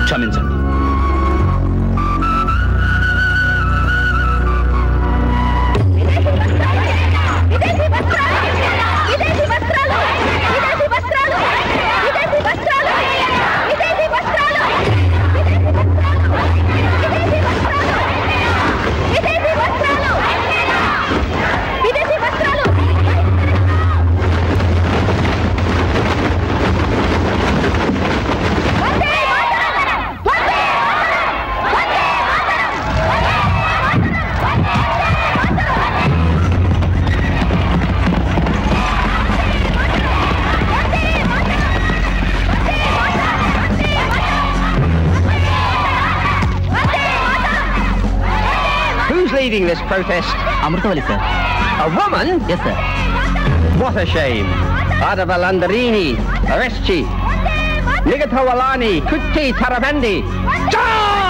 క్షమించండి విదేశీ వస్త్రాలు విదేశీ వస్త్రాలు విదేశీ వస్త్రాలు విదేశీ వస్త్రాలు విదేశీ వస్త్రాలు విదేశీ వస్త్రాలు విదేశీ వస్త్రాలు వందే మాతరం! వందే మాతరం! వందే మాతరం! Who's leading this protest? Amruthavalli sir A woman? Yes sir What a shame. Adavalandarini, Areschi, Nigatawalani, Kutti Tarabandi. Stop!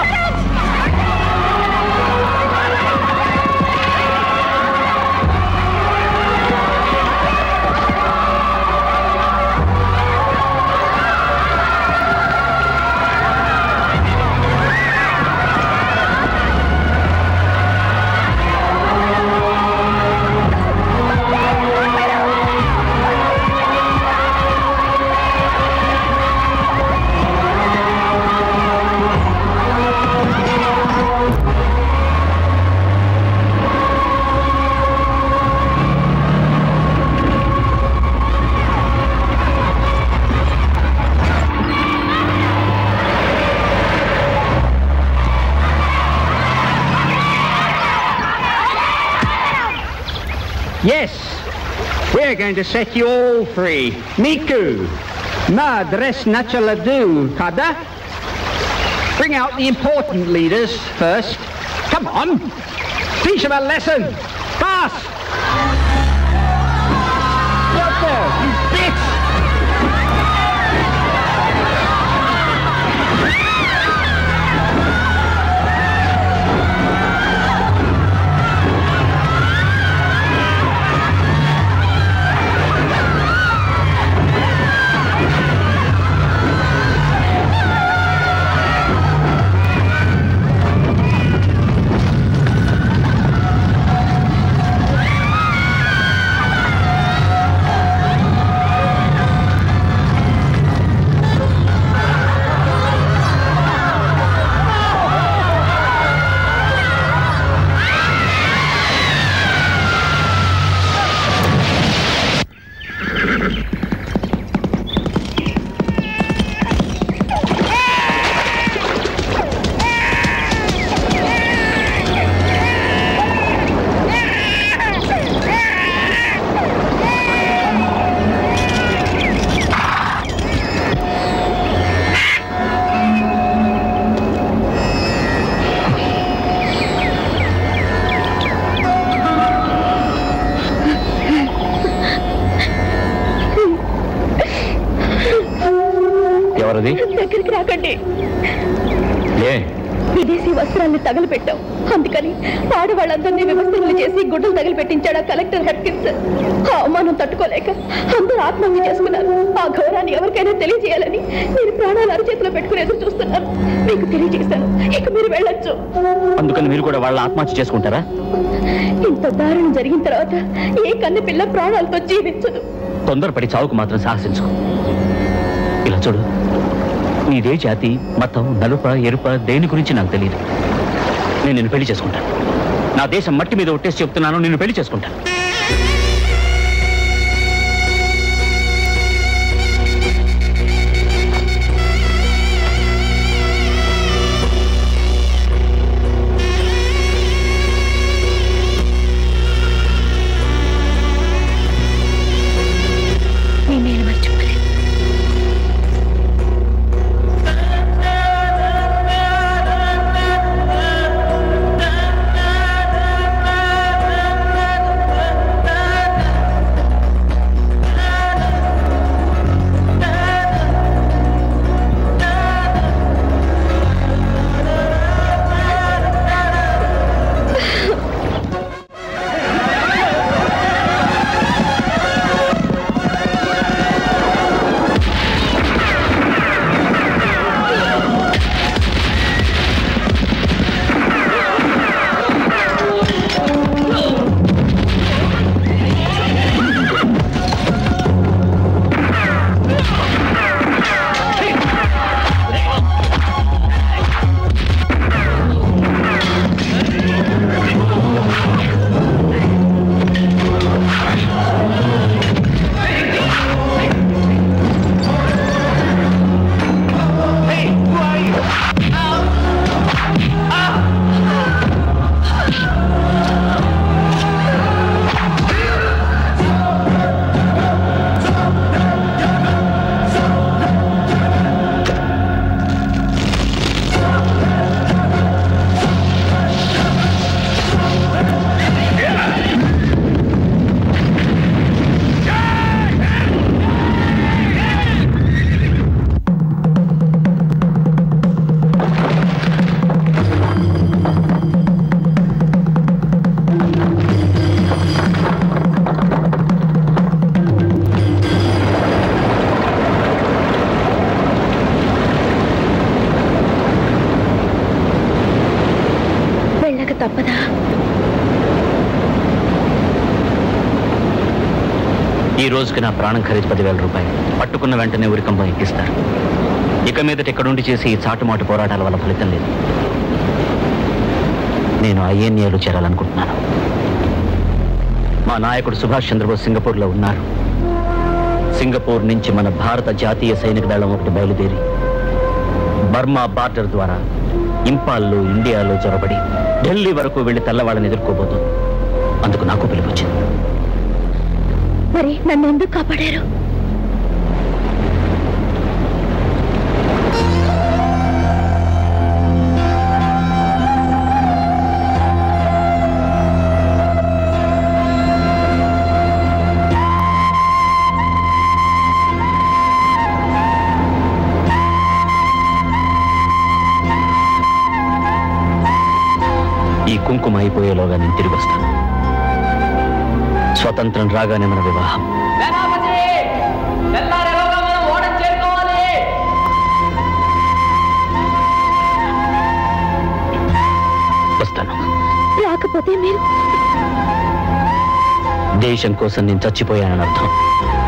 Yes, we're going to set you all free. Miku, Madres Nachaladu, Kada. Bring out the important leaders first. Come on, teach them a lesson. Fast! What the? You bitch! ఎవరది దగ్గరికి రాకండి ఏ విదేశీ వస్త్రాల్ని తగలపెట్టాం అందుకని ఆడవాళ్ళందరినీ వ్యవస్థలు చేసి గుడ్డలు తగిలిపెట్టించాడు ఆ collector హట్కిన్స్ ఆ అవమానం తట్టుకోలేక అందరూ ఆత్మహత్య చేసుకున్నారు ఆ ఘోరాన్ని ఎవరికైనా తెలియజేయాలని నేను ప్రాణాలు అరచేతిలో పెట్టుకుని ఎదురు చూస్తున్నాను మీకు తెలియజేశాను ఇక మీరు వెళ్ళొచ్చు అందుకని మీరు కూడా వాళ్ళ ఆత్మహత్య చేసుకుంటారా ఇంత దారుణం జరిగిన తర్వాత ఏ కన్నె పిల్ల ప్రాణాలతో జీవించదు తొందరపడి చావుకు మాత్రం సాహసించుకో ఇలా చూడు నీదే జాతి మతం నలుప ఎరుప దేని గురించి నాకు తెలియదు నేను నిన్ను పెళ్లి చేసుకుంటాను నా దేశం మట్టి మీద ఒట్టేసి చెప్తున్నాను నిన్ను పెళ్లి చేసుకుంటాను మీ మేలు మర్చిపోలేదు ఆ తప్పదా ఈ రోజుకి నా ప్రాణం ఖరీదు పదివేల రూపాయలు పట్టుకున్న వెంటనే ఉరికంబం ఎక్కిస్తారు ఇక మీదట ఇక్కడుండి చేసి ఈ చాటుమాటు పోరాటాల వల్ల ఫలితం లేదు నేను ఐఎన్ఏలో చేరాలనుకుంటున్నాను మా నాయకుడు సుభాష్ చంద్రబోస్ సింగపూర్లో ఉన్నారు సింగపూర్ నుంచి మన భారత జాతీయ సైనిక దళం ఒకటి బయలుదేరి బర్మా బార్డర్ ద్వారా ఇంపాల్లో ఇండియాలో చొరబడి ఢిల్లీ వరకు వెళ్లి తెల్లవాళ్ళని ఎదుర్కోబోతుంది అందుకు నాకు పిలుపొచ్చింది మరి నన్ను ఎందుకు కాపాడారు ఈ కుంకుమ అయిపోయేలోగా నేను తిరిగి వస్తాను స్వతంత్రం రాగానే మన వివాహం సేనాపతి తెల్లారేలోగా మనం ఓడం చేరుకోవాలి వస్తాను రాకపోతే మీరు దేశం కోసం నేను చచ్చిపోయానని అర్థం